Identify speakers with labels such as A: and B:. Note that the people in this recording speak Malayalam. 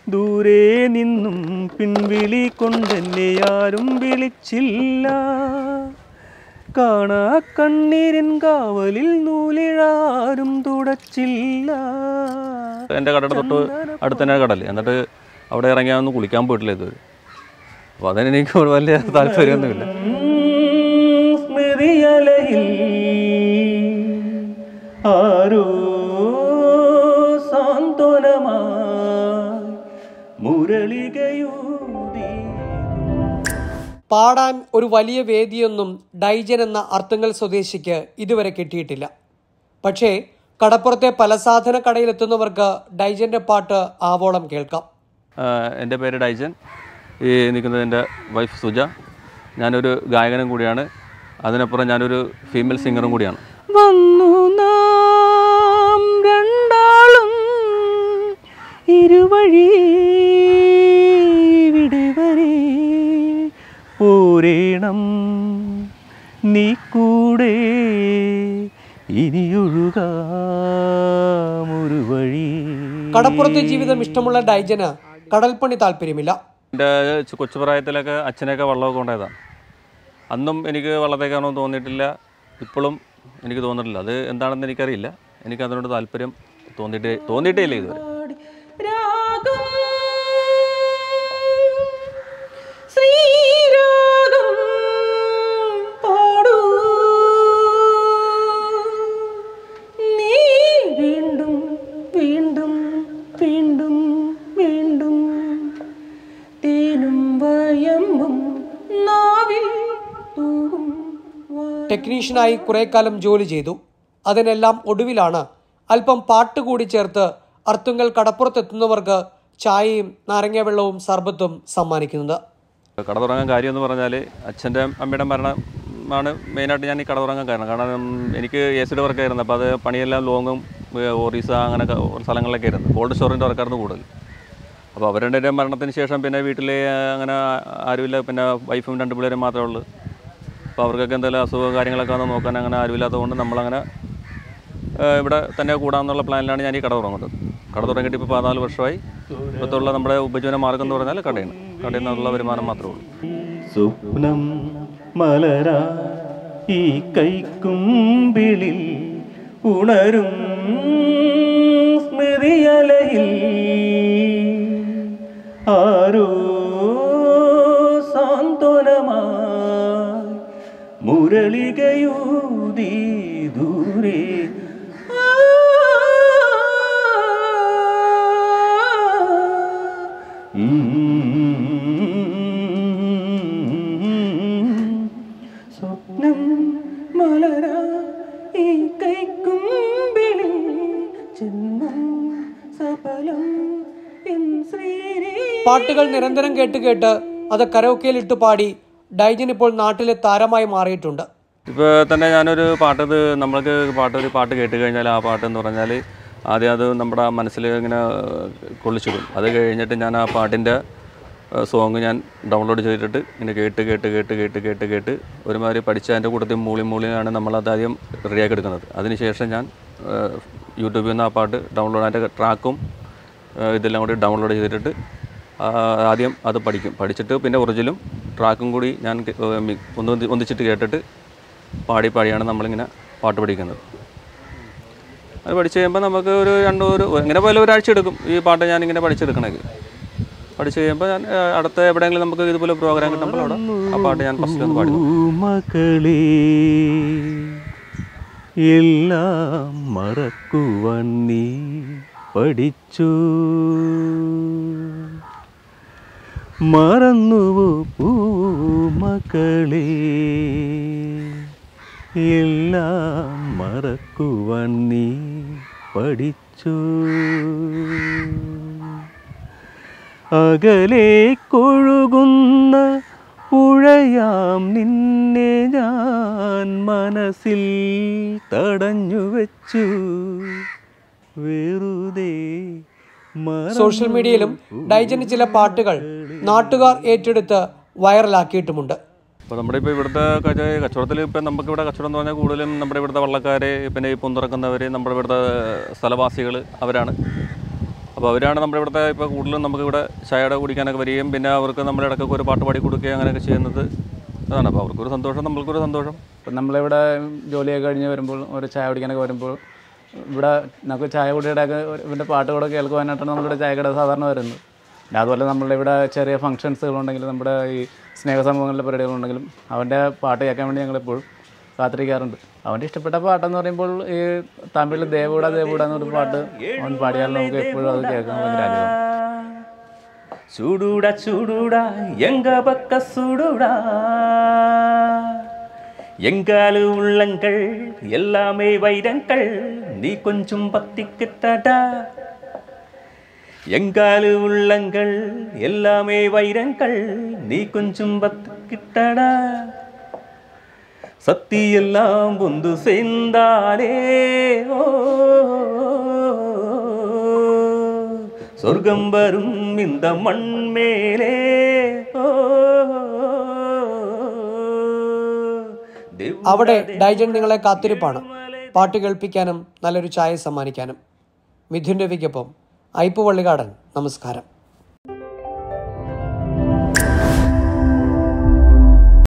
A: ദൂരെ നിന്നും പിൻവിളി കൊണ്ടെന്നെ ആരും വിളിച്ചില്ല കാണാ കണ്ണീരിൻ കാവലിൽ നൂലിഴാരും തുടച്ചില്ല എൻ്റെ കടയുടെ തൊട്ട് അടുത്ത് തന്നെ കടൽ എന്നിട്ട് അവിടെ ഇറങ്ങിയാൽ ഒന്ന് കുളിക്കാൻ പോയിട്ടില്ല ഇതുവരെ അപ്പോൾ അതിനെനിക്ക് വലിയ താല്പര്യമൊന്നുമില്ല സ്മൃതിയലയിൽ ആരോ സാന്ത്വനമായി മുരളികയൂതി
B: പാടാൻ ഒരു വലിയ വേദിയൊന്നും ഡൈജൻ എന്ന അർത്തുങ്കൽ സ്വദേശിക്ക് ഇതുവരെ കിട്ടിയിട്ടില്ല പക്ഷേ കടപ്പുറത്തെ പലസാധന കടയിലെത്തുന്നവർക്ക് ഡൈജന്റെ പാട്ട് ആവോളം കേൾക്കാം
A: ആഹ് എൻ്റെ പേര് ഡൈജൻ ഈ നിൽക്കുന്നത് എൻ്റെ വൈഫ് സുജ ഞാനൊരു ഗായകനും കൂടിയാണ് അതിനപ്പുറം ഞാനൊരു ഫീമെയിൽ സിംഗറും കൂടിയാണ് വന്നു നാം രണ്ടാളും ഇരുവഴി ഇവിടെ വരെ പോരേണം നീ കൂടെ ഇനിയൊഴുകാമൊരു വഴി
B: കടപ്പുറത്തെ ജീവിതം ഇഷ്ടമുള്ള ഡൈജന് കടൽപ്പണി താല്പര്യമില്ല
A: എൻ്റെ കൊച്ചുപ്രായത്തിലൊക്കെ അച്ഛനെയൊക്കെ വള്ളമൊക്കെ കൊണ്ടായതാണ് അന്നും എനിക്ക് വള്ളത്തെ കാണുമെന്ന് തോന്നിയിട്ടില്ല ഇപ്പോഴും എനിക്ക് തോന്നിയിട്ടില്ല അത് എന്താണെന്ന് എനിക്കറിയില്ല എനിക്ക് അതിനോട് താല്പര്യം തോന്നിയിട്ടേ തോന്നിയിട്ടേ ഇല്ല ഇതുവരെ
C: രാഗം ശ്രീരാഗം പാടൂ നീ വീണ്ടും വീണ്ടും വീണ്ടും വീണ്ടും തേനും വയമ്പും നാവിൽ തൂകും
B: ടെക്നീഷ്യനായി കുറെ കാലം ജോലി ചെയ്തു അതിനെല്ലാം ഒടുവിലാണ് അല്പം പാട്ട് കൂടി ചേർത്ത് അർത്തുങ്കൽ കടപ്പുറത്തെത്തുന്നവർക്ക് ചായയും നാരങ്ങ വെള്ളവും സർബത്തും സമ്മാനിക്കുന്നത്
A: കട തുടങ്ങാൻ കാര്യം എന്ന് പറഞ്ഞാൽ അച്ഛൻ്റെ അമ്മയുടെ മരണമാണ് മെയിനായിട്ട് ഞാൻ ഈ കട തുടങ്ങാൻ കാരണം കാരണം എനിക്ക് എ സിയുടെ വർക്കായിരുന്നു അപ്പോൾ അത് പണിയെല്ലാം ലോങ്ങും ഏഹ്, ഒറീസ അങ്ങനെ ക- സ്ഥലങ്ങളിലൊക്കെ ആയിരുന്നു കോൾഡ് സ്റ്റോറിൻ്റെ വർക്കായിരുന്നു കൂടുതൽ അപ്പോൾ അവരുടെ മരണത്തിന് ശേഷം പിന്നെ വീട്ടിൽ അങ്ങനെ ആരുമില്ല പിന്നെ വൈഫും രണ്ട് പിള്ളേരും മാത്രമേ ഉള്ളൂ അപ്പോൾ അവർക്കൊക്കെ എന്തെങ്കിലും അസുഖം കാര്യങ്ങളൊക്കെ വന്ന് നോക്കാൻ അങ്ങനെ ആരുമില്ലാത്തതുകൊണ്ട് നമ്മളങ്ങനെ ഏഹ്, ഇവിടെ തന്നെ കൂടാമെന്നുള്ള പ്ലാനിലാണ് ഞാൻ ഈ കട തുടങ്ങുന്നത് കട തുടങ്ങിയിട്ട് ഇപ്പോൾ പതിനാല് വർഷമായി ഇപ്പോഴത്തുള്ള നമ്മുടെ ഉപജീവന മാർഗം എന്ന് പറഞ്ഞാൽ കടയാണ് കടയിൽ നിന്നുള്ള വരുമാനം മാത്രമേ ഉള്ളൂ സ്വപ്നം മലരാ ഈ കൈക്കുമ്പിളിൽ ഉണരും സ്മൃതിയലയിൽ ആരോ സാന്ത്വനമായി മുരളികയൂതി ദൂരെ സ്വപ്നം മലരാ ഈ കൈക്കുമ്പിളിൽ ജന്മം സഫലം എൻ ശ്രീരേ
B: പാട്ടുകൾ നിരന്തരം കേട്ട് കേട്ട് അത് കരോക്കയിലിട്ട് പാടി ഡൈജൻ ഇപ്പോൾ നാട്ടിലെ താരമായി മാറിയിട്ടുണ്ട്
A: ഇപ്പോൾ തന്നെ ഞാനൊരു പാട്ട് ഇത് നമ്മൾക്ക് പാട്ട് ഒരു പാട്ട് കേട്ട് കഴിഞ്ഞാൽ ആ പാട്ട് എന്ന് പറഞ്ഞാൽ ആദ്യം അത് നമ്മുടെ മനസ്സിൽ ഇങ്ങനെ കൊള്ളിച്ചിടും അത് കഴിഞ്ഞിട്ട് ഞാൻ ആ പാട്ടിൻ്റെ സോങ് ഞാൻ ഡൗൺലോഡ് ചെയ്തിട്ട് ഇങ്ങനെ കേട്ട് കേട്ട് കേട്ട് കേട്ട് കേട്ട് കേട്ട് ഒരുമാതിരി പഠിച്ച അതിൻ്റെ കൂട്ടത്തിൽ മൂളി മൂളിയാണ് നമ്മളത് ആദ്യം റെഡിയാക്കി എടുക്കുന്നത് അതിനുശേഷം ഞാൻ ഏഹ്, യൂട്യൂബിൽ നിന്ന് ആ പാട്ട് ഡൗൺലോഡ് അതിൻ്റെ ട്രാക്കും ഏഹ്, ഇതെല്ലാം കൂടി ഡൗൺലോഡ് ചെയ്തിട്ട് ആ, ആദ്യം അത് പഠിക്കും പഠിച്ചിട്ട് പിന്നെ ഒറിജിനലും ട്രാക്കും കൂടി ഞാൻ കെ- ഏഹ് മി- ഒന്ന് ഒന്നി- ഒന്നിച്ചിട്ട് കേട്ടിട്ട് പാടി പാടിയാണ് നമ്മളിങ്ങനെ പാട്ട് പഠിക്കുന്നത് അത് പഠിച്ച് കഴിയുമ്പോൾ നമുക്ക് ഒരു രണ്ട് ഒരു ഇങ്ങനെ പോയാലും ഒരാഴ്ച എടുക്കും ഈ പാട്ട് ഞാനിങ്ങനെ പഠിച്ചെടുക്കണമെങ്കിൽ പഠിച്ച് കഴിയുമ്പോൾ ഞാൻ ഏഹ്, അടുത്ത എവിടെയെങ്കിലും നമുക്ക് ഇതുപോലെ പ്രോഗ്രാം കിട്ടുമ്പോൾ അവിടെ ആ പാട്ട് ഞാൻ ഫസ്റ്റ് ഒന്ന് പാടി മക്കളെ എല്ലാം മറക്കുവാൻ നീ പഠിച്ചു മറന്നുവോ പൂമക്കളെ എല്ലാം മറക്കുവാൻ നീ പഠിച്ചു അകലേക്കൊഴുകുന്ന പുഴയാം നിന്നെ ഞാൻ മനസ്സിൽ തടഞ്ഞു വെച്ചു വെറുതെ
B: സോഷ്യൽ മീഡിയയിലും ഡൈജന് ചില പാട്ടുകൾ നാട്ടുകാർ ഏറ്റെടുത്ത് വൈറലാക്കിയിട്ടുമുണ്ട്
A: അപ്പോൾ നമ്മുടെ ഇപ്പോൾ ഇവിടുത്തെ കച്ച- കച്ചവടത്തിൽ ഇപ്പം നമുക്ക് ഇവിടെ കച്ചവടം എന്ന് പറഞ്ഞാൽ കൂടുതലും നമ്മുടെ ഇവിടുത്തെ വള്ളക്കാർ പിന്നെ ഈ പുന്തുറക്കുന്നവർ നമ്മുടെ ഇവിടുത്തെ സ്ഥലവാസികൾ അവരാണ് അപ്പോൾ അവരാണ് നമ്മുടെ ഇവിടുത്തെ ഇപ്പോൾ കൂടുതലും നമുക്ക് ഇവിടെ ചായയുടെ കുടിക്കാനൊക്കെ വരികയും പിന്നെ അവർക്ക് നമ്മുടെ ഇടയ്ക്കൊക്കെ ഒരു പാട്ട് പാടി കൊടുക്കുകയും അങ്ങനെയൊക്കെ ചെയ്യുന്നത് അതാണ് അപ്പോൾ അവർക്കൊരു സന്തോഷം നമ്മൾക്കൊരു സന്തോഷം
D: ഇപ്പം നമ്മളിവിടെ ജോലിയൊക്കെ കഴിഞ്ഞ് വരുമ്പോൾ ഒരു ചായ കുടിക്കാനൊക്കെ വരുമ്പോൾ ഇവിടെ നമുക്ക് ചായ കുടിയുടെ ഒക്കെ ഇവൻ്റെ പാട്ട് കൂടെ കേൾക്കുവാനായിട്ടാണ് നമ്മളിവിടെ ചായക്കട സാധാരണ വരുന്നത് പിന്നെ അതുപോലെ നമ്മളുടെ ഇവിടെ ചെറിയ ഫംഗ്ഷൻസുകളുണ്ടെങ്കിലും നമ്മുടെ ഈ സ്നേഹസമൂഹങ്ങളിലെ പരിപാടികളുണ്ടെങ്കിലും അവൻ്റെ പാട്ട് കേൾക്കാൻ വേണ്ടി ഞങ്ങളെപ്പോഴും കാത്തിരിക്കാറുണ്ട് അവൻ്റെ ഇഷ്ടപ്പെട്ട പാട്ടെന്ന് പറയുമ്പോൾ ഈ തമിഴിൽ ദേവൂട ദേവൂട എന്നൊരു പാട്ട് അവൻ പാടിയാൽ നമുക്ക് എപ്പോഴും അത് കേൾക്കാൻ ഭയങ്കര ആഗ്രഹം
E: చూడుడా చూడుడా எங்க பக்க சுடுடா எங்காலு உள்ளங்கள் எல்லாமே வைரங்கள் நீ கொஞ்சம் பத்திக்கிட்டடா எங்காலு உள்ளங்கள் எல்லாமே வைரங்கள் நீ கொஞ்சம் பத்திக்கிட்டடா சக்தி எல்லாம் ஒன்று சேர்ந்தாலே ஓ சொர்க்கம் வரும் இந்த மண் மேலே ஓ
B: അവിടെ ഡൈജൻ നിങ്ങളെ കാത്തിരിപ്പാണ് പാട്ട് കേൾപ്പിക്കാനും നല്ലൊരു ചായ സമ്മാനിക്കാനും മിഥുൻ രവിക്കൊപ്പം ഐപ്പ് വള്ളികാടൻ നമസ്കാരം